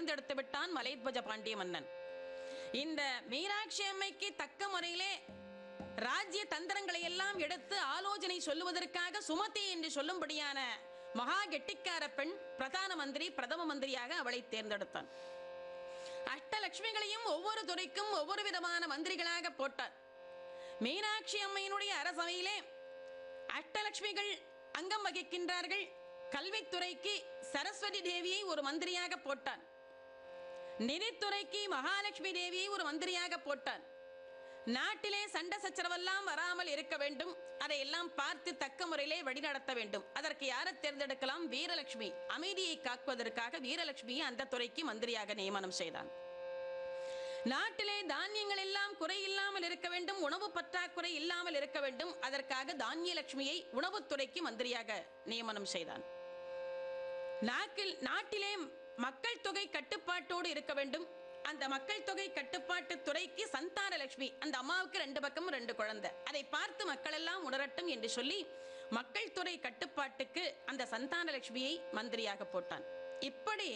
தேர்ந்தெடுத்து விட்டான் மலைத்வஜ பாண்டிய மன்னன் இந்த மீனாட்சி அம்மைக்கு தக்க முறையிலே ராஜ்ய தந்திரங்களை எல்லாம் எடுத்து ஆலோசனை சொல்லுவதற்காக சுமதி என்று சொல்லும்படியான மகா கெட்டிக்கார பெண் பிரதான மந்திரி பிரதம மந்திரியாக அவளை தேர்ந்தெடுத்தான் அஷ்டலட்சுமிகளையும் ஒவ்வொரு துறைக்கும் ஒவ்வொரு விதமான மந்திரிகளாக போட்டார் மீனாட்சி அம்மையினுடைய அரசவையிலே அஷ்டலட்சுமிகள் அங்கம் வகிக்கின்றார்கள் கல்வித்துறைக்கு சரஸ்வதி தேவியை ஒரு மந்திரியாக போட்டான் நிதித்துறைக்கு மகாலட்சுமி தேவியை ஒரு மந்திரியாக போட்டான் நாட்டிலே சண்டை சச்சரவெல்லாம் வராமல் இருக்க வேண்டும் அதையெல்லாம் பார்த்து தக்க முறையிலே வழிநடத்த வேண்டும் அதற்கு யாரை தேர்ந்தெடுக்கலாம் வீரலட்சுமி அமைதியை காக்குவதற்காக வீரலட்சுமியை அந்த துறைக்கு மந்திரியாக நியமனம் செய்தான் நாட்டிலே தானியங்கள் எல்லாம் குறை இல்லாமல் இருக்க வேண்டும் உணவு பற்றாக்குறை இல்லாமல் இருக்க வேண்டும் அதற்காக தானிய லட்சுமியை உணவுத்துறைக்கு மந்திரியாக நியமனம் செய்தான் நாக்கில் நாட்டிலே மக்கள் தொகை கட்டுப்பாட்டோடு இருக்க வேண்டும் அந்த மக்கள் தொகை கட்டுப்பாட்டு துறைக்கு சந்தான லட்சுமி அந்த அம்மாவுக்கு ரெண்டு பக்கம் ரெண்டு குழந்தை அதை பார்த்து மக்கள் எல்லாம் உணரட்டும் என்று சொல்லி மக்கள் துறை கட்டுப்பாட்டுக்கு அந்த சந்தான லட்சுமியை மந்திரியாக போட்டான் இப்படி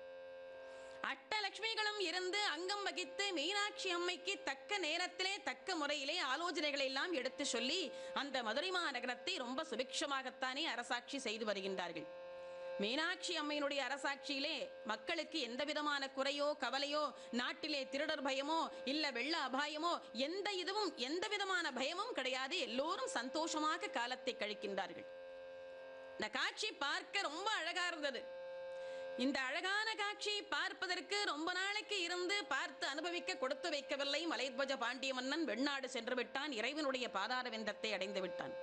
அட்டலட்சுமிகளும் இருந்து அங்கம் வகித்து மீனாட்சி அம்மைக்கு தக்க நேரத்திலே தக்க முறையிலே ஆலோசனைகளை எல்லாம் எடுத்து சொல்லி அந்த மதுரை மாநகரத்தை ரொம்ப சுபிக்ஷமாகத்தானே அரசாட்சி செய்து வருகின்றார்கள் மீனாட்சி அம்மையினுடைய அரசாட்சியிலே மக்களுக்கு எந்த விதமான குறையோ கவலையோ நாட்டிலே திருடர் பயமோ இல்ல வெள்ள அபாயமோ எந்த இதுவும் எந்த விதமான பயமும் கிடையாது எல்லோரும் சந்தோஷமாக காலத்தை கழிக்கின்றார்கள் இந்த காட்சி பார்க்க ரொம்ப அழகா இருந்தது இந்த அழகான காட்சியை பார்ப்பதற்கு ரொம்ப நாளைக்கு இருந்து பார்த்து அனுபவிக்க கொடுத்து வைக்கவில்லை மலைத்வஜ பாண்டிய மன்னன் வெண்ணாடு சென்று விட்டான் இறைவனுடைய பாதார விந்தத்தை அடைந்து விட்டான்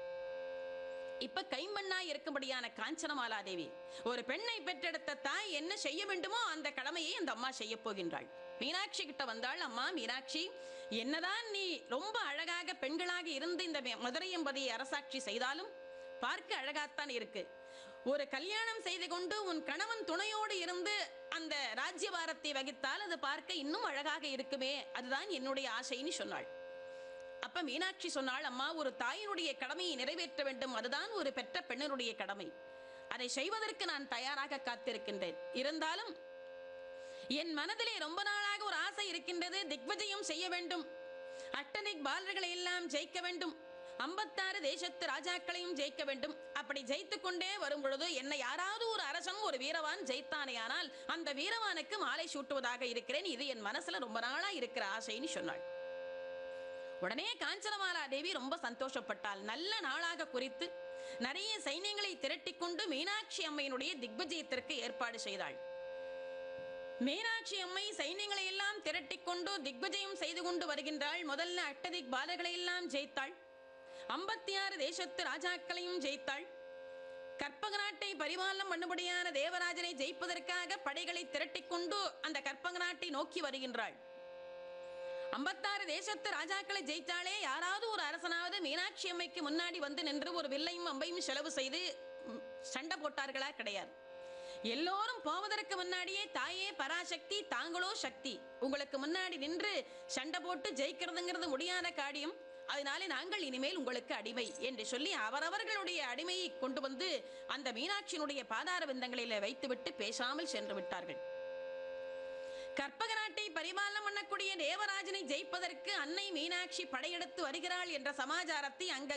இப்ப கைம்பண்ணாய் இருக்கும்படியான காஞ்சனமாலா தேவி ஒரு பெண்ணை பெற்றெடுத்த தாய் என்ன செய்ய வேண்டுமோ அந்த கடமையை அந்த அம்மா செய்ய போகின்றாள் மீனாட்சி கிட்ட வந்தாள் அம்மா மீனாட்சி என்னதான் நீ ரொம்ப அழகாக பெண்களாக இருந்து இந்த மே- மதுரை என்பதை அரசாட்சி செய்தாலும் பார்க்க அழகாத்தான் இருக்கு ஒரு கல்யாணம் செய்து கொண்டு உன் கணவன் துணையோடு இருந்து அந்த ராஜ்யபாரத்தை வகித்தால் அது பார்க்க இன்னும் அழகாக இருக்குமே அதுதான் என்னுடைய ஆசைன்னு சொன்னாள் அப்ப மீனாட்சி சொன்னாள் அம்மா ஒரு தாயினுடைய கடமையை நிறைவேற்ற வேண்டும் அதுதான் ஒரு பெற்ற பெண்ணினுடைய கடமை அதை செய்வதற்கு நான் தயாராக காத்திருக்கின்றேன் இருந்தாலும் என் மனதிலே ரொம்ப நாளாக ஒரு ஆசை இருக்கின்றது திக்விஜயம் செய்ய வேண்டும் அட்டனிக் பாலர்களை எல்லாம் ஜெயிக்க வேண்டும் ஐம்பத்தாறு தேசத்து ராஜாக்களையும் ஜெயிக்க வேண்டும் அப்படி ஜெயித்து கொண்டே வரும் பொழுது என்னை யாராவது ஒரு அரசன் ஒரு வீரவான் ஜெயித்தானேயானால் அந்த வீரவானுக்கு மாலை சூட்டுவதாக இருக்கிறேன் இது என் மனசுல ரொம்ப நாளா இருக்கிற ஆசைன்னு சொன்னாள் உடனே காஞ்சனமாலா தேவி ரொம்ப சந்தோஷப்பட்டாள் நல்ல நாளாக குறித்து நிறைய சைன்யங்களை திரட்டிக் கொண்டு மீனாட்சி அம்மையினுடைய திக்விஜயத்திற்கு ஏற்பாடு செய்தாள் மீனாட்சி அம்மை சைன்யங்களை எல்லாம் திரட்டிக் கொண்டு திக்விஜயம் செய்து கொண்டு வருகின்றாள் முதல்ல அட்டதிக் பாலர்களை எல்லாம் ஜெயித்தாள் ஐம்பத்தி ஆறு தேசத்து ராஜாக்களையும் ஜெயித்தாள் கற்பக நாட்டை பரிபாலனம் பண்ணும்படியான தேவராஜனை ஜெயிப்பதற்காக படைகளை திரட்டிக் கொண்டு அந்த கற்பக நாட்டை நோக்கி வருகின்றாள் ஐம்பத்தாறு தேசத்து ராஜாக்களை ஜெயித்தாலே யாராவது ஒரு அரசனாவது மீனாட்சி அம்மைக்கு முன்னாடி வந்து நின்று ஒரு வில்லையும் அம்பையும் செலவு செய்து ம், சண்டை போட்டார்களா கிடையாது எல்லோரும் போவதற்கு முன்னாடியே தாயே பராசக்தி தாங்களோ சக்தி உங்களுக்கு முன்னாடி நின்று சண்டை போட்டு ஜெயிக்கிறதுங்கிறது முடியாத காரியம் அதனாலே நாங்கள் இனிமேல் உங்களுக்கு அடிமை என்று சொல்லி அவரவர்களுடைய அடிமையை கொண்டு வந்து அந்த மீனாட்சியினுடைய பாதார விந்தங்களில் வைத்துவிட்டு பேசாமல் சென்று விட்டார்கள் கற்பக நாட்டை பரிபாலனம் பண்ணக்கூடிய தேவராஜனை ஜெயிப்பதற்கு அன்னை மீனாட்சி படையெடுத்து வருகிறாள் என்ற சமாச்சாரத்தை அங்க